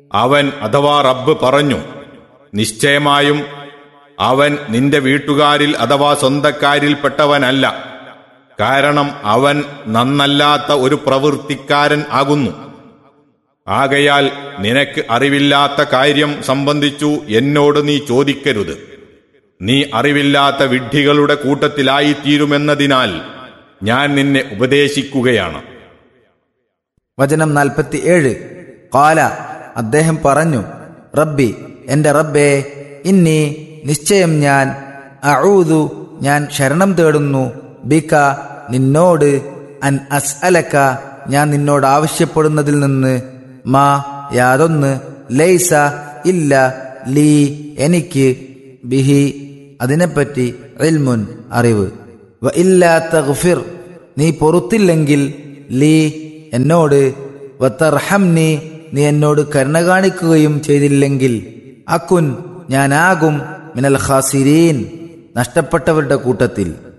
അവൻ അഥവാ റബ്ബ് പറഞ്ഞു നിശ്ചയമായും അവൻ നിന്റെ വീട്ടുകാരിൽ അഥവാ സ്വന്തക്കാരിൽപ്പെട്ടവനല്ല കാരണം അവൻ നന്നല്ലാത്ത ഒരു പ്രവൃത്തിക്കാരൻ ആകുന്നു ആകയാൽ നിനക്ക് അറിവില്ലാത്ത കാര്യം സംബന്ധിച്ചു എന്നോട് നീ ചോദിക്കരുത് നീ അറിവില്ലാത്ത വിഡ്ഢികളുടെ കൂട്ടത്തിലായിത്തീരുമെന്നതിനാൽ ഞാൻ നിന്നെ ഉപദേശിക്കുകയാണ് വചനം നാൽപ്പത്തി ഏഴ് കാല അദ്ദേഹം പറഞ്ഞു റബ്ബി എന്റെ റബ്ബേ ഇന്നി നിശ്ചയം ഞാൻ അഊദു ഞാൻ ശരണം തേടുന്നു ബിക നിന്നോട് അൻ അസ്അലക ഞാൻ നിന്നോട് ആവശ്യപ്പെടുന്നതിൽ നിന്ന് മാ യാതൊന്ന് ലൈസ ഇല്ല ലീ എനിക്ക് ബിഹി അതിനെപ്പറ്റി ഇൽമുൻ അറിവ് വ ഇല്ലാ തഗ്ഫിർ നീ പൊറുത്തില്ലെങ്കിൽ ലീ എന്നോട് വത്തർഹംനി നീ എന്നോട് കരുണ കാണിക്കുകയും ചെയ്തില്ലെങ്കിൽ അക്കുൻ ഞാനാകും മിനൽ ഖാസിരീൻ നഷ്ടപ്പെട്ടവരുടെ കൂട്ടത്തിൽ